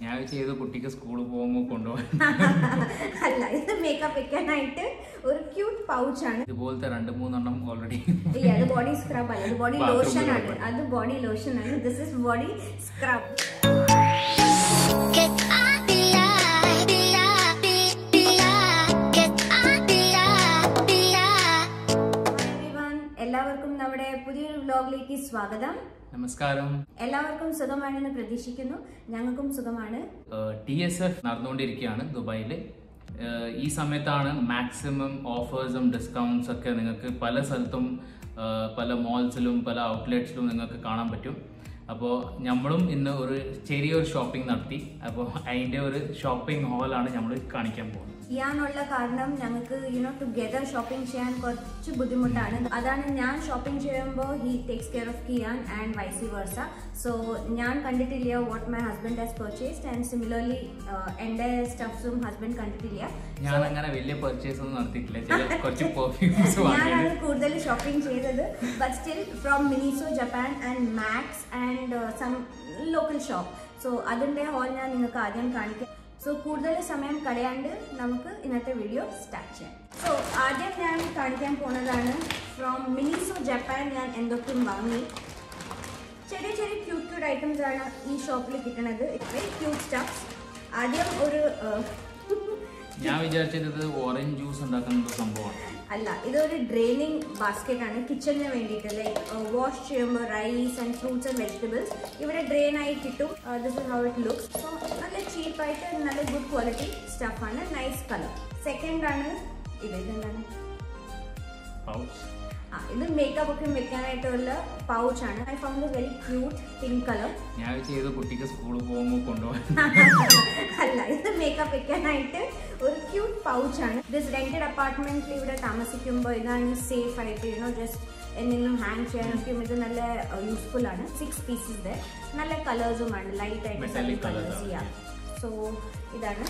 ഞാൻ ചെയ്ത് കുട്ടിക്ക് സ്കൂളിൽ പോകുമ്പോൾ കൊണ്ടുപോകാൻ അല്ല ഇത് മേക്കപ്പ് വെക്കാനായിട്ട് ഒരു ക്യൂട്ട് പൗച്ചാണ് ഇതുപോലത്തെ രണ്ട് മൂന്നെണ്ണം ഓൾറെഡി ഇല്ല അത് ബോഡി സ്ക്രബ് അല്ല അത് ബോഡി Bathroom ലോഷൻ ആണ് scrub. അത് ബോഡി ലോഷൻ ആണ് this is body scrub Get on the eye, the eye, the eye. Get on the eye, the eye. Everyone എല്ലാവർക്കും നമ്മുടെ പുതിയൊരു വ്ലോഗിലേക്ക് സ്വാഗതം നമസ്കാരം എല്ലാവർക്കും സുഖമാണെന്ന് പ്രതീക്ഷിക്കുന്നു ഞങ്ങൾക്കും സുഖമാണ് ടി എസ് എഫ് നടന്നുകൊണ്ടിരിക്കുകയാണ് ദുബായിൽ ഈ സമയത്താണ് മാക്സിമം ഓഫേഴ്സും ഡിസ്കൗണ്ട്സ് ഒക്കെ നിങ്ങൾക്ക് പല സ്ഥലത്തും ആ, പല മോൾസിലും പല ഔട്ട്ലെറ്റ്സിലും നിങ്ങൾക്ക് കാണാൻ പറ്റും അപ്പോൾ നമ്മളും ഇന്ന് ഒരു ചെറിയൊരു ഷോപ്പിംഗ് നടത്തി അപ്പോൾ അതിൻ്റെ ഒരു ഷോപ്പിംഗ് ഹാളാണ് നമ്മൾ കാണിക്കാൻ പോകുന്നത് ചെയ്യാനുള്ള കാരണം ഞങ്ങൾക്ക് യുനോ ടുഗെദർ ഷോപ്പിംഗ് ചെയ്യാൻ കുറച്ച് ബുദ്ധിമുട്ടാണ് അതാണ് ഞാൻ ഷോപ്പിംഗ് ചെയ്യുമ്പോൾ he takes care of Kiyan and vice versa so ഞാൻ കണ്ടിട്ടില്ല what my husband has purchased and similarly എൻ്റെ സ്റ്റഫ്സും ഹസ്ബൻഡ് കണ്ടിട്ടില്ല ഞാൻ അങ്ങനെ വലിയ പർച്ചേസ് ഒന്നും നടത്തിയിട്ടില്ല ചില കുറച്ച് പെർഫ്യൂംസ് ഞാനാണ് വാങ്ങിയത് കൂടുതൽ ഷോപ്പിംഗ് ചെയ്തത് but still from Miniso Japan and Max and some local shop so അതിൻ്റെ ഹോൾ ഞാൻ നിങ്ങൾക്ക് ആദ്യം കാണിക്കാം സോ കൂടുതൽ സമയം കളയാണ്ട് നമുക്ക് ഇന്നത്തെ വീഡിയോ സ്റ്റാർട്ട് ചെയ്യാം സോ ആദ്യം ഞാൻ കാണിക്കാൻ പോകുന്നതാണ് ഫ്രോം മിനിസോ ജപ്പാൻ ഞാൻ എന്തൊക്കെയും വാങ്ങി ചെറിയ ചെറിയ ക്യൂട്ട് ക്യൂട്ട് ഐറ്റംസ് ആണ് ഈ ഷോപ്പിൽ കിട്ടുന്നത് വെരി ക്യൂട്ട് സ്റ്റഫ്സ് ആദ്യം ഒരു uh, ഞാൻ വിചാരിച്ചത് ഇത് ഓറഞ്ച് ജ്യൂസ് ഉണ്ടാക്കുന്ന ഒരു സംഭവമാണ് അല്ല ഇതൊരു ഡ്രെയിനിങ് ബാസ്ക്കറ്റ് ആണ് കിച്ചണിന് വേണ്ടിയിട്ട് ലൈക്ക് വാഷ് ചെയ്യുമ്പോൾ rice and fruits and vegetables ഇവിടെ ഡ്രെയിൻ ആയി കിട്ടും this is how it looks so നല്ല ചീപ്പായിട്ട് നല്ല ഗുഡ് ക്വാളിറ്റി സ്റ്റഫാണ് നൈസ് കളർ സെക്കൻഡ് ആണ് ഇത് ഇതെന്താണ് പൗച്ച് ആ ഇത് മേക്കപ്പ് ഒക്കെ വെക്കാനായിട്ടുള്ള പൗച്ച് ആണ് I found very cute pink colour ഞാൻ ചെയ്ത് കുട്ടിക്ക് സ്കൂളിൽ പോകുമ്പോൾ കൊണ്ടുപോകാൻ അല്ല ഇത് മേക്കപ്പ് വെക്കാനായിട്ട് ഒരു ക്യൂട്ട് പൗച്ചാണ് ദിസ് റെന്റഡ് അപ്പാർട്ട്മെന്റിൽ ഇവിടെ താമസിക്കുമ്പോൾ ഇതാണ് സേഫ് ആയിട്ട് യുനോ ജസ്റ്റ് എന്തെങ്കിലും ഹാങ് ചെയ്യാനൊക്കെയും ഇത് നല്ല യൂസ്ഫുൾ ആണ് സിക്സ് പീസസ് നല്ല കളേഴ്സുമാണ് ലൈറ്റ് ആയിട്ട് Metallic colours കളേഴ്സ് ആണ്, ചെയ്യാം സോ ഇതാണ്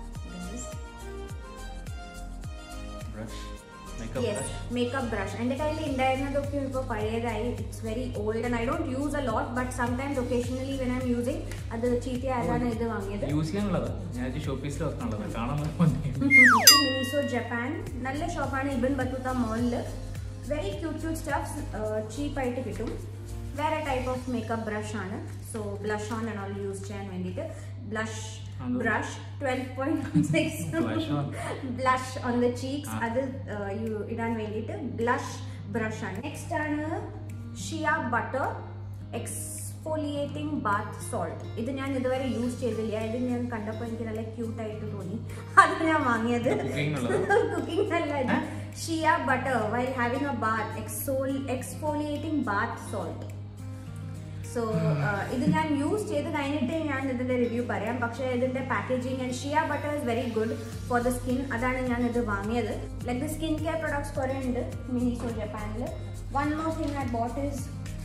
brush makeup yes brush makeup brush എൻ്റെ കയ്യിൽ ഉണ്ടായിരുന്നതൊക്കെ ഇപ്പോൾ പഴയതായി it's very old and I don't use a lot but sometimes occasionally when I am using അത് ചീത്തയായതാണ് ഇത് വാങ്ങിയത് യൂസ് ചെയ്യാനുള്ളതാ ഞാൻ ഷോപ്പീസിൽ വെക്കാനുള്ളതാ കാണാൻ മതി മിനിസോ ജപ്പാൻ നല്ല ഷോപ്പാണ് ഇബൻ ബത്തൂത്ത മോളിൽ വെരി ക്യൂട്ട് ക്യൂട്ട് സ്റ്റഫ്സ് ചീപ്പായിട്ട് കിട്ടും വേറെ ടൈപ്പ് ഓഫ് മേക്കപ്പ് ബ്രഷ് ആണ് so blush on and all use ചെയ്യാൻ വേണ്ടിയിട്ട് ബ്ലഷ് അത് brush twelve point six Blush on. Blush on the cheeks ആ. അത് uh, you- ഇടാൻ വേണ്ടിയിട്ട് ബ്ലഷ് ബ്രഷ് ആണ് നെക്സ്റ്റ് ആണ് shea butter exfoliating bath salt ഇത് ഞാൻ ഇതുവരെ യൂസ് ചെയ്തില്ല ഇത് ഞാൻ കണ്ടപ്പോൾ എനിക്ക് നല്ല ക്യൂട്ട് ആയിട്ട് തോന്നി അത് ഞാൻ വാങ്ങിയത് Cooking ഉള്ളതാ? കുക്കിംഗ് അല്ല ഇത് ഏ? Shea butter while having a bath എക്സോൾ എക്സ്ഫോലിയേറ്റിംഗ് ബാത്ത് സോൾട്ട് സോ ഇത് ഞാൻ യൂസ് ചെയ്ത് കഴിഞ്ഞിട്ട് ഞാൻ ഇതിന്റെ റിവ്യൂ പറയാം പക്ഷേ ഇതിന്റെ packaging and shea butter is very good for the skin അതാണ് ഞാൻ ഇത് വാങ്ങിയത് like the skin care products കുറേ ഉണ്ട് മിനിസോ ജപ്പാനിൽ one more thing I bought is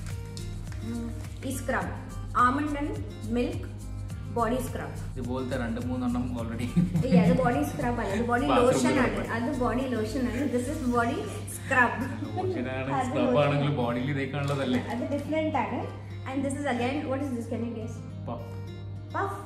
ഈ scrub almond and milk body scrub ഇതുപോലത്തെ രണ്ട് മൂന്നെണ്ണം ഓൾറെഡി ഇല്ല അത് ബോഡി സ്ക്രബ് അല്ല അത് ബോഡി Bathroom ലോഷൻ ആണ് scrub. അത് ബോഡി ലോഷൻ ആണ് this is body scrub scrub ആണെങ്കിൽ ബോഡിയിൽ തേക്കാനുള്ളതല്ലേ അത് ഡിഫറെന്റ് ആണ് and this is again what is this can you guess puff puff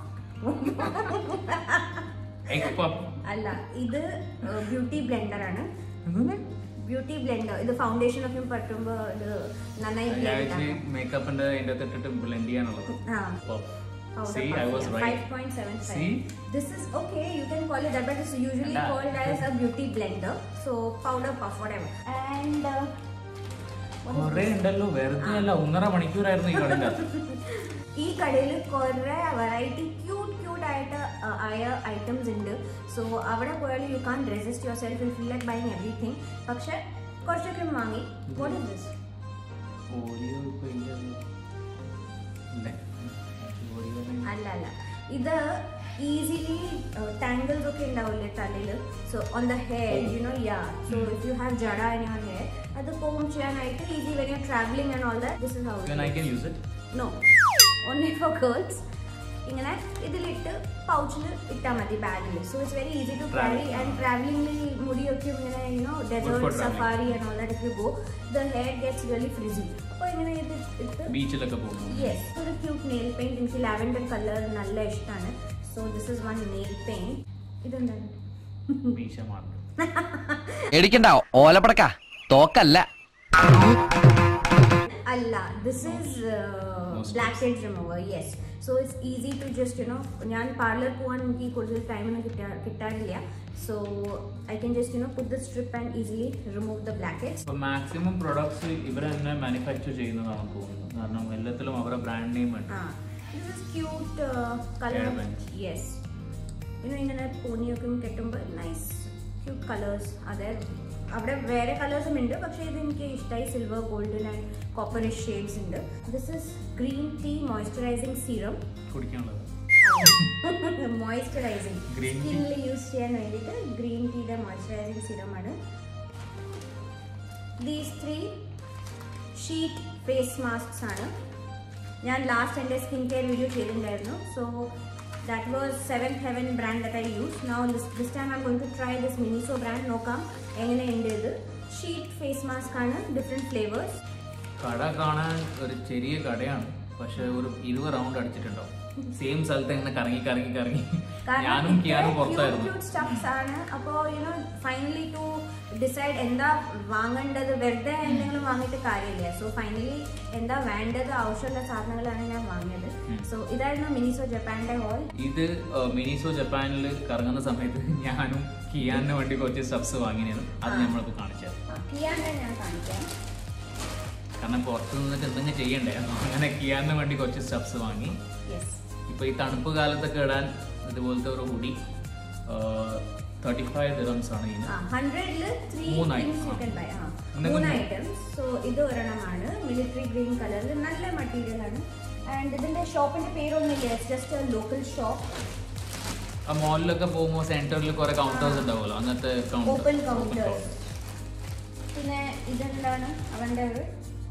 egg puff അല്ല ഇത് ബ്യൂട്ടി ബ്ലെൻഡർ ആണ് ബ്യൂട്ടി ബ്ലെൻഡർ ഇത് ഫൗണ്ടേഷൻ ഒക്കെ പറ്റുമ്പോൾ ഇത് നന്നായി ഞാൻ blend മേക്കപ്പിന്റെ അതിന്റെ അകത്ത് ഇട്ടിട്ട് ബ്ലെൻഡ് ചെയ്യാനുള്ളത് ആ. Puff Powder See, puff, I was yeah, right. 5.75. See? This is okay, you can call it that, but it's usually Yeah. called as a beauty blender. So, powder puff, whatever. And uh, what is കൊറേ ഉണ്ടല്ലോ വെറുതെ അല്ല ഒന്നര മണിക്കൂറായിരുന്നു ഈ കടന്റെ അകത്ത് ഈ കടയിൽ കുറേ വെറൈറ്റി ക്യൂട്ട് ക്യൂട്ട് ആയിട്ട് uh, ആയ ഐറ്റംസ് ഉണ്ട് സോ അവിടെ പോയാൽ you can resist yourself you feel like buying everything പക്ഷെ കുറച്ചൊക്കെ വാങ്ങി വാട്ട് ഇസ് ദിസ് ഓരിയോ ഇപ്പൊ ഇല്ലല്ലോ ഇല്ലേ? ഓരിയോ തന്നെ. അല്ല അല്ല ഇത് ഈസിലി ടാങ്കിൾസ് ഒക്കെ ഉണ്ടാവില്ലേ തലയിൽ so on the hair you know yeah so if you have ജഡ ഇൻ യുവർ ഹെയർ അത് കോം ചെയ്യാനായിട്ട് easy when you travelling and all that this is how Then I can use it. No only for girls ഇങ്ങനെ ഇതിലിട്ട് പൗച്ചിൽ ഇട്ടാൽ മതി ബാഗിൽ so it's very easy to carry Travel. And ട്രാവലിംഗിൽ മുടിയൊക്കെ ഇങ്ങനെ you know for desert traveling. Safari and all that if you go the hair gets really frizzy അപ്പോൾ ഇങ്ങനെ ഇത് ഇത് ബീച്ചിലൊക്കെ പോകുന്നു യെസ് ഒരു ക്യൂട്ട് നെയിൽ പെയിന്റ് എനിക്ക് ലാവൻഡർ കളർ നല്ല ഇഷ്ടമാണ് so this is one nail paint ഇതെന്താണ് മീശ മാറുന്നു പേടിക്കണ്ട ഓലപ്പടക്ക തോക്കല്ല അല്ല this is Most black head remover yes so it's easy to just you know ഞാൻ പാർലർ പോകാൻ എനിക്ക് കൂടുതൽ ടൈമൊന്നും കിട്ടാ കിട്ടാറില്ല so I can just you know put the strip and easily remove the black heads ഇപ്പൊ മാക്സിമം പ്രൊഡക്ട്സ് ഇവർ തന്നെ മാനുഫാക്ചർ ചെയ്യുന്നതാണ് തോന്നുന്നത് കാരണം എല്ലാത്തിലും അവരുടെ ബ്രാൻഡ് നെയിം ഉണ്ട് ആ this is cute colour Hairband. Yes ഇങ്ങനെ ഇങ്ങനെ പൂനിയൊക്കെ കെട്ടുമ്പോൾ നൈസ് ക്യൂട്ട് കളേഴ്സ് അതെ അവിടെ വേറെ കളേഴ്സും ഉണ്ട് പക്ഷേ ഇത് എനിക്ക് ഇഷ്ടമായി silver golden and copperish shades ഉണ്ട് this is green tea moisturising serum കുടിക്കാനുള്ളത് മോയ്സ്ചറൈസിങ് Green tea? സ്കിന്നിൽ യൂസ് ചെയ്യാൻ വേണ്ടിയിട്ട് ഗ്രീൻ ടീയുടെ മോയ്സ്ചറൈസിങ് സീറമാണ് these three sheet face masks ആണ് ഞാൻ ലാസ്റ്റ് എൻ്റെ സ്കിൻ കെയർ വീഡിയോ ചെയ്തിട്ടുണ്ടായിരുന്നു so that was Seven Heaven brand that I use now this time I going to try this Miniso brand നോക്കാം എങ്ങനെയുണ്ട് ഇത് ഷീറ്റ് ഫേസ് മാസ്ക് ആണ് different flavours കട കാണാൻ ഒരു ചെറിയ കടയാണ് പക്ഷെ ഒരു ഇരുപത് റൗണ്ട് അടിച്ചിട്ടുണ്ടാവും സെയിം സ്ഥലത്ത് ഇങ്ങനെ കറങ്ങി കറങ്ങി കറങ്ങി ഞാനും കിയാനും പുറത്തായിരുന്നു സ്റ്റഫ്സ് ആണ് അപ്പോൾ യുനോ ഫൈനലി ടു ഡിസൈഡ് എന്താ വാങ്ങേണ്ടത് വെറുതെ എന്തെങ്കിലും വാങ്ങിയിട്ട് കാര്യമില്ല സോ ഫൈനലി എന്താ വേണ്ടത് ആവശ്യമുള്ള സാധനങ്ങളാണ് ഞാൻ വാങ്ങിയത് ഉം. സോ ഇതായിരുന്നു മിനിസോ ജപ്പാന്റെ ഹോൾ ഇത് മിനിസോ ജപ്പാനിൽ കറങ്ങുന്ന സമയത്ത് ഞാനും കിയാന് വേണ്ടി കുറച്ച് സ്റ്റഫ്സ് വാങ്ങിയിരുന്നു അത് ആ. നമ്മളിപ്പോൾ കാണിച്ചത് കിയാന്റെ ഞാൻ കാണിക്കാം കാരണം പുറത്ത് നിന്നിട്ട് എന്തെങ്കിലും ചെയ്യണ്ടേ അങ്ങനെ കിയാന് വേണ്ടി കുറച്ച് സ്റ്റഫ്സ് വാങ്ങി യെസ് ഇപ്പൊ ഈ തണുപ്പ് കാലത്തൊക്കെ ഇടാൻ ഇതുപോലത്തെ ഒരു ഹുഡി തേർട്ടി ഫൈവ് ദിറംസ് ആണ് ഇതിന് ഹൺഡ്രഡില് ത്രീ മൂന്ന് things item. You can buy ആ എന്തൊക്കെ മൂന്ന് ഉണ്ട്? ഐറ്റംസ് സോ ഇത് ഒരെണ്ണമാണ് മിലിറ്ററി ഗ്രീൻ കളറിൽ നല്ല മെറ്റീരിയൽ ആണ് ആൻഡ് ഇതിന്റെ ഷോപ്പിന്റെ പേരൊന്നുമില്ല ജസ്റ്റ് ലോക്കൽ ഷോപ്പ് ആ മോളിലൊക്കെ പോകുമ്പോൾ സെന്ററിൽ കുറെ കൗണ്ടേഴ്സ് ഉണ്ടാവുമല്ലോ അങ്ങനത്തെ ഓപ്പൺ കൗണ്ടർ കൗണ്ടേഴ്സ് പിന്നെ ഇതെന്താണ് അവന്റെ ഒരു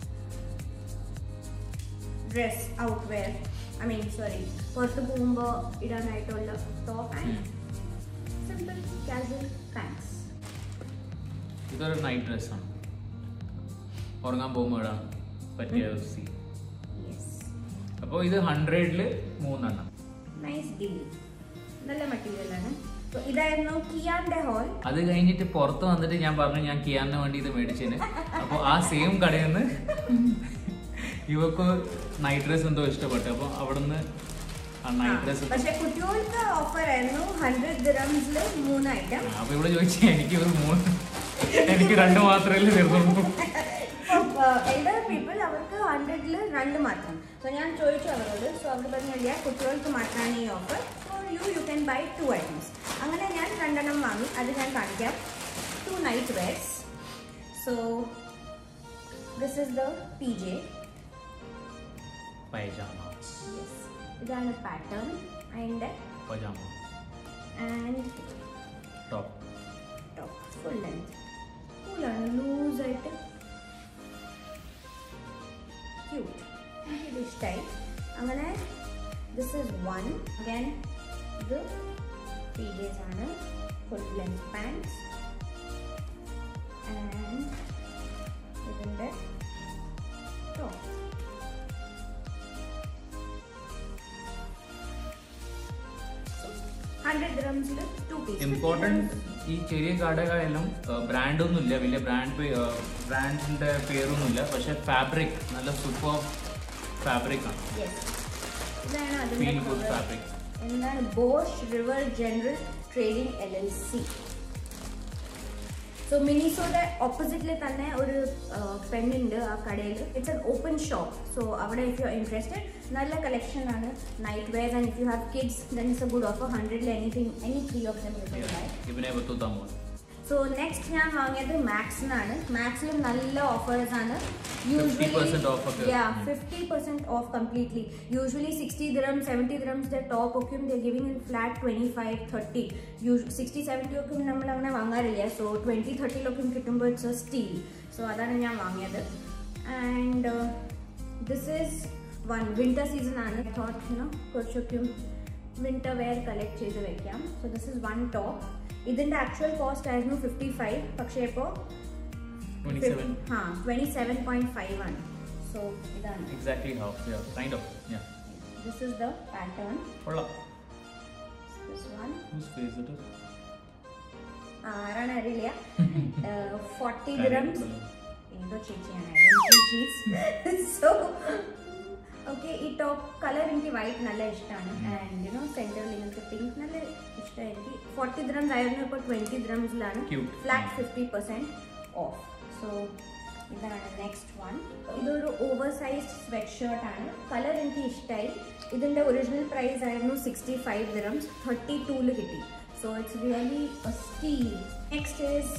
dress out wear I mean sorry പുറത്ത് പോകുമ്പോൾ ഇടാനായിട്ടുള്ള top and simple casual pants ഇതൊരു നൈറ്റ് ഡ്രസ്സാണ് ഉറങ്ങാൻ പോകുമ്പോൾ ഇടാൻ പറ്റിയ സി യെസ് അപ്പോൾ ഇത് ഹൺഡ്രഡിൽ മൂന്നെണ്ണം നൈസ് ഡീൽ നല്ല മെറ്റീരിയൽ ആണ് So, ഇതായിരുന്നു കിയാന്റെ ഹോൾ അത് കഴിഞ്ഞിട്ട് പുറത്ത് വന്നിട്ട് ഞാൻ പറഞ്ഞു ഞാൻ കിയാന് വേണ്ടി ഇത് മേടിച്ചതിന് അപ്പോൾ ആ സെയിം കടയിൽ നിന്ന് ഇവക്ക് നൈറ്റ് ഡ്രസ് എന്തോ ഇഷ്ടപ്പെട്ടു അപ്പോൾ അവിടുന്ന് ആ നൈറ്റ് ഡ്രസ് പക്ഷെ കുട്ടികൾക്ക് ഓഫർ ആയിരുന്നു ഹൺഡ്രഡ് ദിറംസിൽ മൂന്ന് ഐറ്റം അപ്പോൾ ഇവിടെ ചോദിച്ചു എനിക്ക് ഒരു മൂന്ന് എനിക്ക് രണ്ട് മാത്രമല്ലേ തരുന്നുള്ളൂ എൽഡർ പീപ്പിൾ അവർക്ക് ഹൺഡ്രഡിൽ രണ്ട് മാത്രം സോ ഞാൻ ചോദിച്ചു അവരോട് സോ അവർ പറഞ്ഞില്ല കുട്ടികൾക്ക് മാത്രമാണ് ഈ offer so you you can buy two items അങ്ങനെ ഞാൻ രണ്ടെണ്ണം വാങ്ങി അത് ഞാൻ കാണിക്കാം two night wears so this is the P J pyjama ഇതാണ് പാറ്റേൺ അതിൻ്റെ pyjama and top top full length കൂളാണ് ലൂസായിട്ട് ക്യൂട്ട് എനിക്കിത് ഇഷ്ടമായി അങ്ങനെ ദിസ് ഇസ് വൺ അഗൈൻ ഇത് പി ജേസ് ആണ് ഫുൾ ലെങ്ത് പാൻസ് ആൻഡ് ഇതിൻ്റെ ടോപ്പ് ഹൺഡ്രഡ് ഗ്രംസിൽ ടു പീസ് ഇമ്പോർട്ടൻറ്റ് ഈ ചെറിയ കടകളെല്ലാം ബ്രാൻഡ് ഒന്നുമില്ല വലിയ ബ്രാൻഡ് ബ്രാൻഡിന്റെ പേരൊന്നുമില്ല പക്ഷെ ഫാബ്രിക് നല്ല സൂപ്പർ ഫാബ്രിക് ആണ് യെസ് ഇതാണ് അതിന്റെ ഫീൽ ഗുഡ് cover. ഫാബ്രിക് എന്താണ് Bosh river general trading L L C so മിനിസോയുടെ ഓപ്പോസിറ്റിൽ തന്നെ ഒരു പെണ്ണുണ്ട് ആ കടയിൽ it's an open shop so അവിടെ ഇഫ് യു ഇൻട്രസ്റ്റഡ് നല്ല കളക്ഷൻ ആണ് night wear and if you have kids then it's a good offer ഹൺഡ്രഡിൽ anything any three of them you buy ഇവനെ പത്തൂത്താമോ സോ നെക്സ്റ്റ് ഞാൻ വാങ്ങിയത് മാക്സിനാണ് മാക്സിലും നല്ല ഓഫേഴ്സ് ആണ് 50% off ഒക്കെ. Fifty percent off completely usually sixty dirham seventy dirhams top ഒക്കെ the giving in flat twenty five thirty sixty seventy ഒക്കെ നമ്മൾ അങ്ങനെ വാങ്ങാറില്ല സോ ട്വന്റി തേർട്ടിയിലൊക്കെ കിട്ടുമ്പോൾ ഇറ്റ്സ് എ സ്റ്റീൽ സോ അതാണ് ഞാൻ വാങ്ങിയത് and this is one winter season ആണ് thought you know കുറച്ചൊക്കെ വിന്റർ വെയർ കളക്ട് ചെയ്ത് വെക്കാം so this is one top ഇതിന്റെ ആക്ച്വൽ കോസ്റ്റ് ആയിരുന്നു ഫിഫ്റ്റി ഫൈവ് പക്ഷേ ഇപ്പോൾ ട്വന്റി സെവൻ हाँ twenty seven point five one so ഇതാണ് exactly how kind of this is the pattern കൊള്ളാം this one Whose face it is? ആരാണ് അറിയില്ല forty കാര്യം ഗ്രംസ് ഉണ്ടല്ലോ. ഏതോ ചേച്ചിയാണ് സോ ഓക്കെ ഈ ടോപ്പ് കളർ എനിക്ക് വൈറ്റ് നല്ല ഇഷ്ടമാണ് ആൻഡ് യുനോ സെൻറ്ററിൽ നിങ്ങൾക്ക് പിങ്ക് നല്ല ഇഷ്ടമാണ് എനിക്ക് ഫോർട്ടി ദ്രംസ് ആയിരുന്നു ഇപ്പോൾ ട്വൻറ്റി ദ്രംസിലാണ് Cute. Flat fifty percent off so ഇതാണ് നെക്സ്റ്റ് വൺ ഇതൊരു ഓവർ സൈസ്ഡ് സ്വെറ്റ് ഷർട്ട് ആണ് കളർ എനിക്ക് ഇഷ്ടമായി ഇതിൻ്റെ ഒറിജിനൽ പ്രൈസ് ആയിരുന്നു സിക്സ്റ്റി ഫൈവ് ദ്രംസ് തേർട്ടി ടൂല് കിട്ടി so it's really steal next is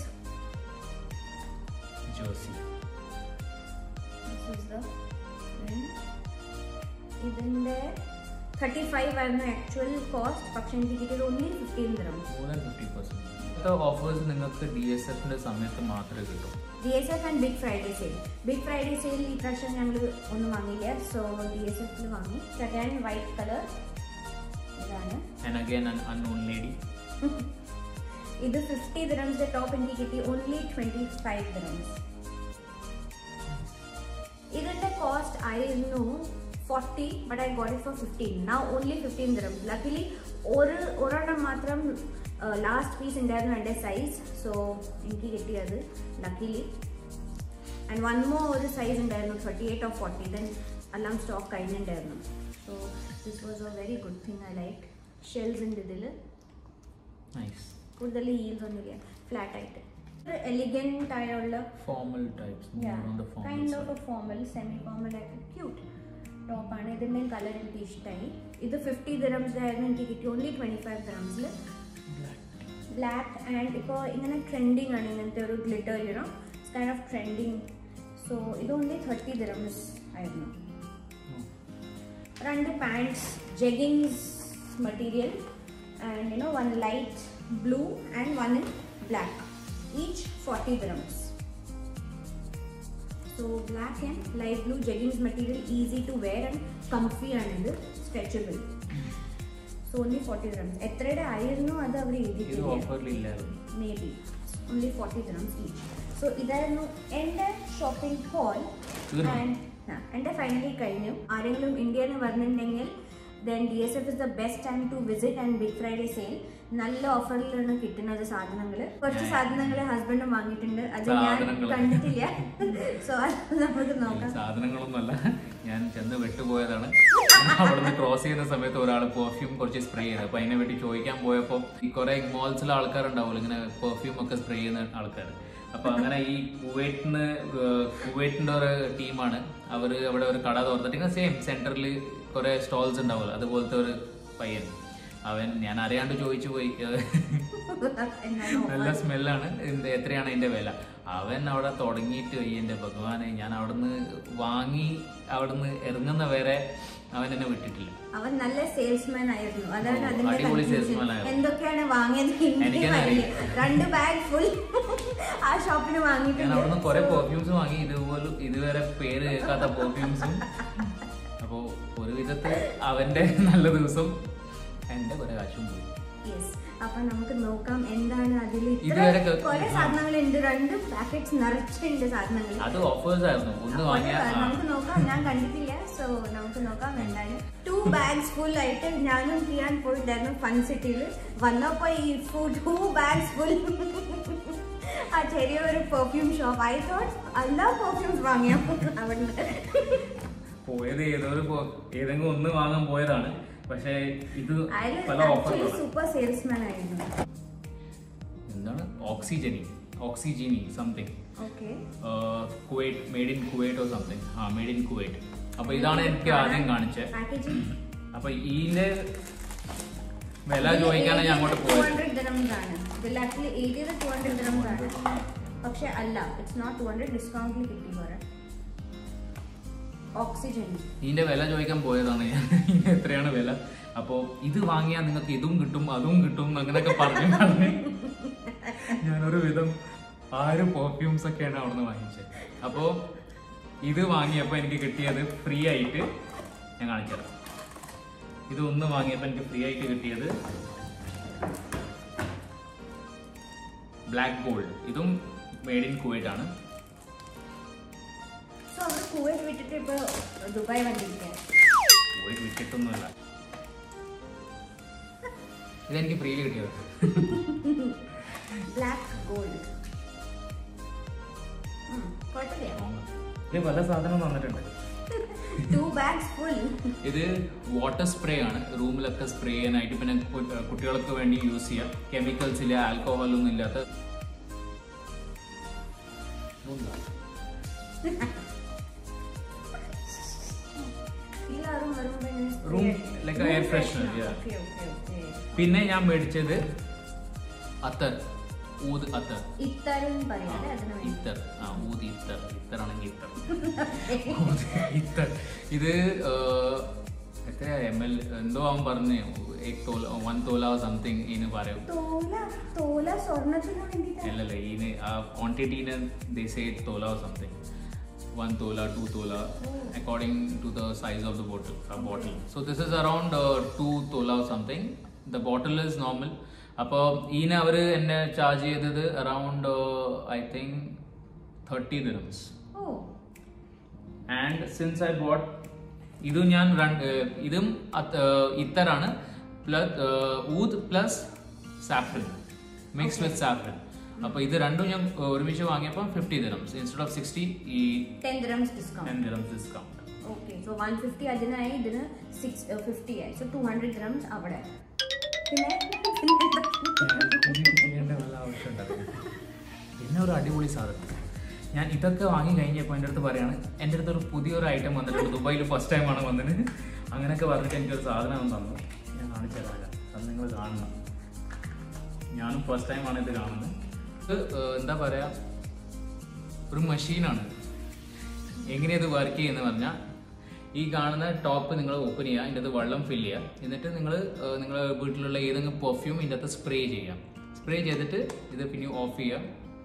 Jersey. This is the print. ഇതിന്റെ തേർട്ടി ഫൈവ് ആയിരുന്നു ആക്ച്വൽ കോസ്റ്റ് പക്ഷെ എനിക്ക് കിട്ടിയത് only fifteen dirham More than 50%. ഇങ്ങനത്തെ ഓഫേഴ്സ് നിങ്ങൾക്ക് ഡി എസ് എഫിന്റെ സമയത്ത് മാത്രമേ കിട്ടൂ D S F and big Friday sale big Friday sale ഈ പ്രാവശ്യം ഞങ്ങൾ ഒന്നും വാങ്ങിയില്ല സോ ഡി എസ് എഫിൽ വാങ്ങി സെക്കൻഡ് വൈറ്റ് കളർ ഇതാണ് and again an unknown lady ഇത് ഫിഫ്റ്റി ദ്രംസ് ടോപ്പ് എനിക്ക് കിട്ടി ഓൺലി ട്വന്റി ഫൈവ് ദ്രംസ് ഇതിന്റെ കോസ്റ്റ് ആയിരുന്നു forty but I got it for fifteen now only fifteen dirhams luckily ഒരു ഒരെണ്ണം മാത്രം ലാസ്റ്റ് പീസ് ഉണ്ടായിരുന്നു എൻ്റെ സൈസ് സോ എനിക്ക് കിട്ടിയത് ലക്കിലി ആൻഡ് വൺ മോ ഒരു സൈസ് ഉണ്ടായിരുന്നു thirty eight of forty then എല്ലാം സ്റ്റോക്ക് കഴിഞ്ഞിട്ടുണ്ടായിരുന്നു so this was a very good thing I like shells ഉണ്ട് ഇതിൽ നൈസ് കൂടുതൽ ഹീൽസ് ഒന്നുമില്ല ഫ്ലാറ്റ് ആയിട്ട് എലിഗന്റ് ആയുള്ള formal types on the formal kind of a formal semi formal ആയിട്ട് cute ടോപ്പാണ് ഇതിൻ്റെ കളർ എനിക്ക് ഇഷ്ടമായി ഇത് ഫിഫ്റ്റി ദിറംസ് ആയിരുന്നു എനിക്ക് കിട്ടി ഓൺലി ട്വൻറ്റി ഫൈവ് ദിറംസിൽ ബ്ലാക്ക് ആൻഡ് ഇപ്പോൾ ഇങ്ങനെ ട്രെൻഡിങ് ആണ് ഇങ്ങനത്തെ ഒരു glitter you know kind of trending so ഇത് ഓൺലി തേർട്ടി ദിറംസ് ആയിരുന്നു രണ്ട് pants jeggings material and you know one light blue and one in black each forty grams so black and light blue jeggings material easy to wear and comfy ആണിത് stretchable so only forty grams എത്രയുടെ ആയിരുന്നു അത് അവർ ഇത് എഴുതിയിട്ടില്ല ഓഫറിൽ ഇല്ലായിരുന്നു may be only forty grams each so ഇതായിരുന്നു എൻ്റെ ഷോപ്പിംഗ് ഹോൾ തീർന്നു. ആൻഡ് എൻ്റെ ഫൈനലി കഴിഞ്ഞു ആരെങ്കിലും ഇന്ത്യയിൽ നിന്ന് വരുന്നുണ്ടെങ്കിൽ then D S F is the best time to visit and big Friday sale നല്ല ഓഫറിലാണ് കിട്ടുന്നത് സാധനങ്ങൾ കുറച്ച് സാധനങ്ങൾ ഹസ്ബൻഡും വാങ്ങിയിട്ടുണ്ട് അത് ഞാൻ സാധനങ്ങള്. കണ്ടിട്ടില്ല സോ അത് നമുക്ക് ഈ നോക്കാം സാധനങ്ങളൊന്നുമല്ല ഞാൻ ചെന്ന് വിട്ടുപോയതാണ് അവിടുന്ന് ക്രോസ് ചെയ്യുന്ന സമയത്ത് ഒരാൾ പെർഫ്യൂം കുറച്ച് സ്പ്രേ ചെയ്ത് അപ്പൊ അതിനെ വേണ്ടി ചോദിക്കാൻ പോയപ്പോൾ ഈ കുറെ മോൾസിലെ ആൾക്കാരുണ്ടാവുമല്ലോ ഇങ്ങനെ പെർഫ്യൂം ഒക്കെ സ്പ്രേ ചെയ്യുന്ന ആൾക്കാർ അപ്പൊ അങ്ങനെ ഈ കുവൈറ്റിന് കുവൈറ്റിന്റെ ഒരു ടീമാണ് അവര് അവിടെ ഒരു കട തുറന്നിട്ട് ഇങ്ങനെ സെയിം സെന്ററിൽ കുറെ സ്റ്റോൾസ് ഉണ്ടാവുമല്ലോ അതുപോലത്തെ ഒരു പയ്യൻ അവൻ ഞാൻ അറിയാണ്ട് ചോദിച്ചു പോയി എന്നാണ് നല്ല സ്മെല്ലാണ് എന്ത് എത്രയാണ് അതിന്റെ വില അവൻ അവിടെ തുടങ്ങിയിട്ട് എന്റെ ഭഗവാനെ ഞാൻ അവിടുന്ന് വാങ്ങി അവിടുന്ന് ഇറങ്ങുന്ന വരെ അവൻ എന്നെ വിട്ടിട്ടില്ല അവൻ നല്ല സെയിൽസ്മാൻ ആയിരുന്നു അതാണ് ഓ, അതിന്റെ അടിപൊളി confusion. salesman ആയിരുന്നു. എന്തൊക്കെയാണ് വാങ്ങിയത് ഹിന്ദി എനിക്കന്നെ അറിയില്ല. അറിയില്ല. രണ്ട് ബാഗ് ഫുൾ ആ ഷോപ്പിന് ഞാൻ വാങ്ങിയിട്ടുണ്ട് അവിടുന്ന് കുറെ പെർഫ്യൂംസ് വാങ്ങി ഇതുപോലെ ഇതുവരെ പേര് കേൾക്കാത്ത പെർഫ്യൂംസും അപ്പോ ഒരു വിധത്തിൽ അവന്റെ നല്ല ദിവസം എന്റെ കുറെ കാശും പോയി യെസ് അപ്പൊ നമുക്ക് നോക്കാം എന്താണ് അതിൽ ഇതുവരെ ഇത്ര കേ- കുറെ സാധനങ്ങളുണ്ട് രണ്ട് പാക്കറ്റ്സ് നിറച്ചുണ്ട് സാധനങ്ങൾ അത് ഓഫേഴ്സ് ആയിരുന്നു ഒന്ന് വാങ്ങിയ ഒരു- നമുക്ക് നോക്കാം ഞാൻ കണ്ടിട്ടില്ല സോ നമുക്ക് നോക്കാം എന്താണ് ടു ബാഗ്സ് ഫുൾ ആയിട്ട് ഞാനും ചെയ്യാൻ പോയിട്ടുണ്ടായിരുന്നു ഫൺ സിറ്റിയിൽ വന്നപ്പോ ഈ ടു ബാഗ്സ് ഫുൾ ആ ചെറിയൊരു പെർഫ്യൂം ഷോപ്പ് ഐ തോട്ട് എല്ലാ പെർഫ്യൂംസ് വാങ്ങിയ അവിടുന്ന് പോയത് ഏതോ ഒരു പോ- ഏതെങ്കിലും ഒന്ന് വാങ്ങാൻ പോയതാണ് പക്ഷേ ഇത് അയാൾ പല ആക്ച്വലി ഓഫറുകളാണ് സൂപ്പർ സെയിൽസ്മാൻ ആയിരുന്നു എന്താണ് ഓക്സിജനി ഓക്സിജിനി something okay Kuwait made in Kuwait or something ആ മെയ്ഡ് ഇൻ കുവൈറ്റ് അപ്പൊ ഇതാണ് എനിക്ക് ആദ്യം കാണിച്ചത് പാക്കേജിംഗ് അപ്പൊ ഇതിന്റെ വില ചോദിക്കാനാണ് ഞാൻ അങ്ങോട്ട് ടു പോയത് ഹൺഡ്രഡ് ദിറംസ് ആണ് ഇതിൽ ആക്ച്വലി എഴുതിയത് ടു ഹൺഡ്രഡ് ദിറംസ് ആണ് പക്ഷെ അല്ല ഇറ്റ്സ് നോട്ട് ടു ഹൺഡ്രഡ് ഡിസ്കൗണ്ടിൽ കിട്ടി പോരാ ഓക്സിജൻ ഇതിന്റെ വില ചോദിക്കാൻ പോയതാണ് ഞാൻ ഇതിന് എത്രയാണ് വില അപ്പോ ഇത് വാങ്ങിയാൽ നിങ്ങൾക്ക് ഇതും കിട്ടും അതും കിട്ടും അങ്ങനെയൊക്കെ പറഞ്ഞു പറഞ്ഞ് ഞാനൊരു വിധം ആറ് പെർഫ്യൂംസ് ഒക്കെയാണ് അവിടുന്ന് വാങ്ങിച്ചത് അപ്പോ ഇത് വാങ്ങിയപ്പോൾ എനിക്ക് കിട്ടിയത് ഫ്രീ ആയിട്ട് ഞാൻ കാണിച്ചുതരാം ഇത് ഒന്ന് വാങ്ങിയപ്പോൾ എനിക്ക് ഫ്രീ ആയിട്ട് കിട്ടിയത് ബ്ലാക്ക് ഗോൾഡ് ഇതും മെയ്ഡ് ഇൻ കുവൈറ്റ് ആണ് സോ അവർ കുവൈറ്റ് വിട്ടിട്ട് ഇപ്പൊ ദുബായ് വന്നിരിക്കുകയാണ് പോയി വിട്ടിട്ടൊന്നുമില്ല ഇതെനിക്ക് ഫ്രീയിൽ കിട്ടിയത് ബ്ലാക്ക് ഗോൾഡ് കുഴപ്പമില്ല ഇത് പല സാധനവും വന്നിട്ടുണ്ട് ടു ബാഗ്സ് ഫുൾ ഇത് വാട്ടർ സ്പ്രേ ആണ് റൂമിലൊക്കെ സ്പ്രേ ചെയ്യാനായിട്ട് പിന്നെ കു- കുട്ടികൾക്ക് വേണ്ടി യൂസ് ചെയ്യാം കെമിക്കൽസ് ഇല്ല ആൽക്കഹോൾ ഒന്നും ഇല്ലാത്ത എല്ലാവരും വരുമ്പോ ഇങ്ങനെ spray Room അടിക്കും. like a Room air freshener, freshener. yeah. Okay, okay, okay. പിന്നെ ഞാൻ മേടിച്ചത് അത്തർ ഊത് അത്തർ ഇത്തരം പറയാതെ അതിന് വേണ്ടി ഇത്തർ ആ ഊത് ഇത്തർ ഇത്തറാണെങ്കിൽ ഇത്തർ ഊത് ഇത്തർ ഇത് എത്ര എം എൽ എന്തോ അവൻ പറഞ്ഞു എക് തോല വൺ തോല സംതിങ് ഇന്ന് പറയും തോല തോല സ്വർണത്തിന് വേണ്ടിട്ടാണ് അല്ലല്ല ഇതിന് ആ ക്വാണ്ടിറ്റീന് they say tola something one tola two tola according to the size of the bottle ആ bottle so this is around two tola something the bottle is normal അപ്പോൾ ഇതിന് അവർ എന്നെ ചാർജ് ചെയ്തത് around I think thirty dirhams oh and since I bought ഇതും ഞാൻ രണ്ട് uh ഇതും അത്, ഏർ ഇത്തറാണ് plus oud plus saffron mix with saffron അപ്പൊ ഇത് രണ്ടും ഞാൻ ഒരുമിച്ച് വാങ്ങിയപ്പോൾ fifty dirhams instead of sixty ഈ ten dirhams discount ten dirhams discount okay so one fifty അതിനായി ഇതിന് സിക്സ് ഫിഫ്റ്റി ആയി സോ ടു ഹൺഡ്രഡ് ഗ്രംസ് അവിടെ പിന്നെ ചെയ്യേണ്ട വല്ല ആവശ്യമുണ്ടായിരുന്നു പിന്നെ ഒരു അടിപൊളി സാധനം ഞാൻ ഇതൊക്കെ വാങ്ങി കഴിഞ്ഞപ്പോൾ എൻ്റെ അടുത്ത് പറയാണ് എൻ്റെ അടുത്ത് ഒരു പുതിയൊരു ഐറ്റം വന്നിട്ടുണ്ട് ദുബായിൽ ഫസ്റ്റ് ടൈമാണ് വന്നത് അങ്ങനെയൊക്കെ പറഞ്ഞിട്ട് എനിക്കൊരു സാധനം തന്നു ഞാൻ കാണിച്ചു തരാം അത് നിങ്ങൾ കാണണം ഞാനും ഫസ്റ്റ് ടൈമാണ് ഇത് കാണുന്നത് ഇത് ഏർ, എന്താ പറയുക ഒരു മെഷീനാണ് എങ്ങനെയത് വർക്ക് ചെയ്യുന്നത് പറഞ്ഞാൽ ഈ കാണുന്ന ടോപ്പ് നിങ്ങൾ ഓപ്പൺ ചെയ്യുക അതിൻ്റെ അകത്ത് വെള്ളം ഫില്ല് ചെയ്യുക എന്നിട്ട് നിങ്ങൾ നിങ്ങളുടെ വീട്ടിലുള്ള ഏതെങ്കിലും പെർഫ്യൂം ഇതിൻ്റെ അകത്ത് സ്പ്രേ ചെയ്യാം സ്പ്രേ ചെയ്തിട്ട് ഇത് പിന്നെ ഓഫ് ചെയ്യുക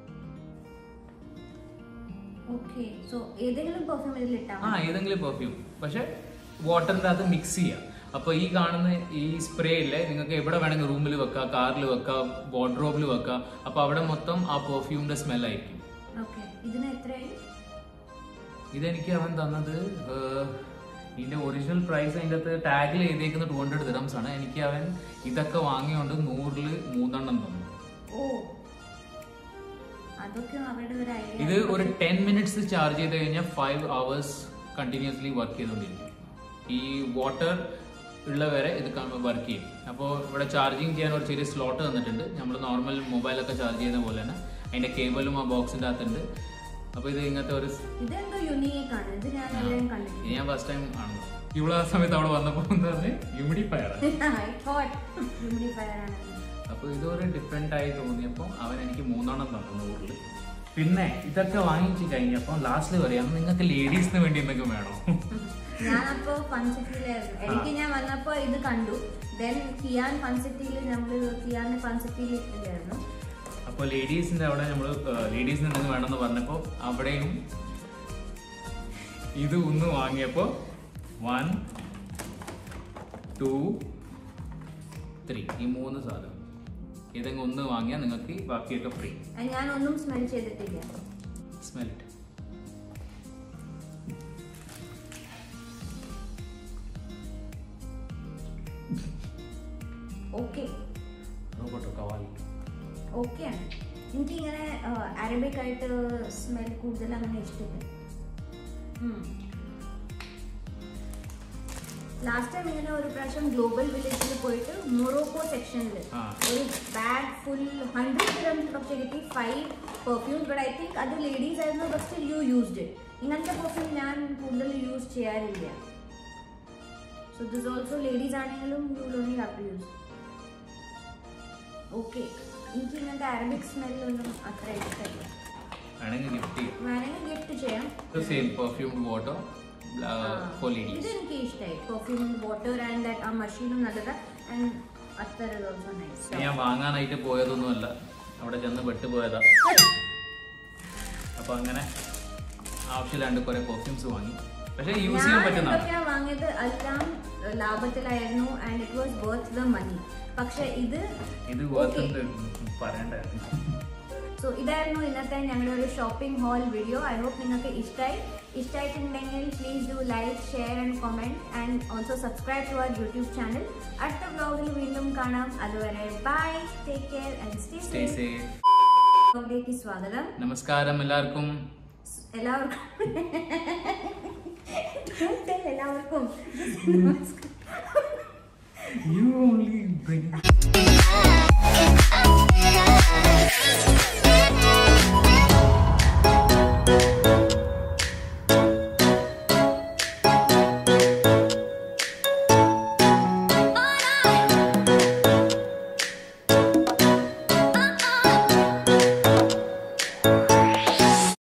ഓക്കെ സോ ഏതെങ്കിലും പെർഫ്യൂം ഇതിൽ ഇട്ടാൽ ആ ഏതെങ്കിലും പെർഫ്യൂം പക്ഷെ വാട്ടറിൻ്റെ അകത്ത് മിക്സ് ചെയ്യുക അപ്പോൾ ഈ കാണുന്ന ഈ സ്പ്രേ ഇല്ലേ നിങ്ങൾക്ക് എവിടെ വേണമെങ്കിൽ റൂമിൽ വെക്കാം കാറിൽ വെക്കാം വാർഡ്രോബിൽ വെക്കാം അപ്പോൾ അവിടെ മൊത്തം ആ പെർഫ്യൂമിൻ്റെ സ്മെല്ലായിരിക്കും ഓക്കെ ഇതിന് എത്രയായി ഇതെനിക്ക് അവൻ തന്നത് ഏഹ്, ഇതിന്റെ ഒറിജിനൽ പ്രൈസ് അതിൻ്റെ അകത്ത് ടാഗിൽ എഴുതിയേക്കുന്ന ടു ഹൺഡ്രഡ് ദിറംസ് ആണ് എനിക്ക് അവൻ ഇതൊക്കെ വാങ്ങിയോണ്ട് നൂറിൽ മൂന്നെണ്ണം തന്നു ഓ അതൊക്കെ അവരുടെ ഒരു ഐഡിയ ഇത് ഒരു ടെൻ മിനിറ്റ്സ് ചാർജ് ചെയ്ത് കഴിഞ്ഞാൽ ഫൈവ് അവേഴ്സ് കണ്ടിന്യൂസ്ലി വർക്ക് ചെയ്തുകൊണ്ടിരിക്കും ഈ വാട്ടർ ഉള്ളവരെ ഇത് വർക്ക് ചെയ്യും അപ്പോൾ ഇവിടെ ചാർജിങ് ചെയ്യാൻ ഒരു ചെറിയ സ്ലോട്ട് തന്നിട്ടുണ്ട് നമ്മൾ നോർമൽ മൊബൈലൊക്കെ ചാർജ് ചെയ്യുന്ന പോലെ തന്നെ അതിന്റെ കേബിളും ആ ബോക്സിന്റെ അകത്തുണ്ട് അപ്പോൾ ഇത് ഇങ്ങനത്തെ ഒരു ഇതെന്തോ യുണീക്ക് ആണ് ഇത് ഞാൻ എല്ലാം കണ്ടിട്ടില്ല ഇത് ഞാൻ ഫസ്റ്റ് ടൈം ആണ് ഇവിടെ ആ സമയത്ത് അവിടെ വന്നപ്പോൾ എന്താ പറഞ്ഞാൽ ഹ്യൂമിഡിഫയർ ഐ തോട്ട് ഹ്യൂമിഡിഫയർ ആണ് അപ്പോൾ ഇതൊരു ഡിഫറെൻ്റ് ആയി തോന്നിയപ്പോൾ അവൻ എനിക്ക് മൂന്നെണ്ണം തന്നു നൂറിൽ പിന്നെ ഇതൊക്കെ വാങ്ങിച്ച് കഴിഞ്ഞപ്പോൾ ലാസ്റ്റിൽ പറയാം നിങ്ങൾക്ക് ലേഡീസിന് വേണ്ടി എന്തെങ്കിലും വേണോ ഞാനപ്പോ ഫൺസിറ്റിയിലായിരുന്നു എനിക്ക് ഞാൻ വന്നപ്പോ ഇത് കണ്ടു ദെൻ കിയാൻ ഫൺസിറ്റിയിൽ നമ്മൾ കിയാന്റെ ഫൺസിറ്റിയിൽ ഇട്ടില്ലായിരുന്നു അപ്പോൾ ലേഡീസിൻ്റെ അവിടെ നമ്മൾ ലേഡീസിന് എന്തെങ്കിലും വേണമെന്ന് പറഞ്ഞപ്പോൾ അവിടെയും ഇത് ഒന്ന് വാങ്ങിയപ്പോൾ വൺ ടു ത്രീ ഈ മൂന്ന് സാധനം ഏതെങ്കിലും ഒന്ന് വാങ്ങിയാൽ നിങ്ങൾക്ക് ബാക്കിയൊക്കെ ഫ്രീ അത് ഞാൻ ഒന്നും സ്മെൽ ചെയ്തിട്ടില്ല smell it okay Roberto Cavalli okay ആണ് എനിക്ക് ഇങ്ങനെ അറബിക് ആയിട്ട് സ്മെൽ കൂടുതൽ അങ്ങനെ ഇഷ്ടമില്ല ലാസ്റ്റ് ടൈം ഇങ്ങനെ ഒരു പ്രാവശ്യം ഗ്ലോബൽ വില്ലേജിൽ പോയിട്ട് മൊറോക്കോ സെക്ഷനിൽ ആ. ഒരു ബാഗ് ഫുൾ ഹൺഡ്രഡ് ഗ്രാംസ് ഒക്കെ കിട്ടി five perfumes but I think അത് ലേഡീസ് ആയിരുന്നു but still you used it ഇങ്ങനത്തെ പെർഫ്യൂം ഞാൻ കൂടുതൽ യൂസ് ചെയ്യാറില്ല സോ ദിസ് ഓൾസോ ലേഡീസ് ആണെങ്കിലും you only have to use okay എനിക്ക് ഇങ്ങനത്തെ അറബിക് സ്മെല്ലൊന്നും അത്ര ഇഷ്ടമില്ല വേണമെങ്കിൽ ഗിഫ്റ്റ് ചെയ്യും വേണമെങ്കിൽ ഗിഫ്റ്റ് ചെയ്യാം സെയിം പെർഫ്യൂം വാട്ടർ ഫോർ ഇത് ലേഡീസ് എനിക്ക് ഇഷ്ടമായി പെർഫ്യൂം വാട്ടർ ആൻഡ് ദാറ്റ് ആ മഷീനും നല്ലത് ആൻഡ് അത്തർ ഓൾസോ നൈസ് ഞാൻ വാങ്ങാനായിട്ട് പോയതൊന്നുമല്ല അവിടെ ചെന്ന് പെട്ടുപോയതാ അപ്പൊ അങ്ങനെ ആവശ്യമില്ലാണ്ട് കുറെ പെർഫ്യൂംസ് വാങ്ങി പക്ഷെ യൂസ് ചെയ്യാൻ ഞാൻ പറ്റുന്നതാണ് എന്തൊക്കെയാ വാങ്ങിയത് എല്ലാം ലാഭത്തിലായിരുന്നു and it was worth the money പക്ഷെ ഇത് ഇത് Okay. വർത്ത് പറയണ്ടായിരുന്നു സോ സോ ഇതായിരുന്നു ഇന്നത്തെ ഞങ്ങളുടെ ഒരു shopping haul video I hope നിങ്ങൾക്ക് ഇഷ്ടമായി ഇഷ്ടമായിട്ടുണ്ടെങ്കിൽ please do like share and comment and also subscribe to our YouTube channel അടുത്ത വ്ലോഗിൽ വീണ്ടും കാണാം അതുവരെ bye take care and stay stay safe safe വ്ലോഗിലേക്ക് സ്വാഗതം നമസ്കാരം എല്ലാവർക്കും എല്ലാവർക്കും എല്ലാവർക്കും You only bring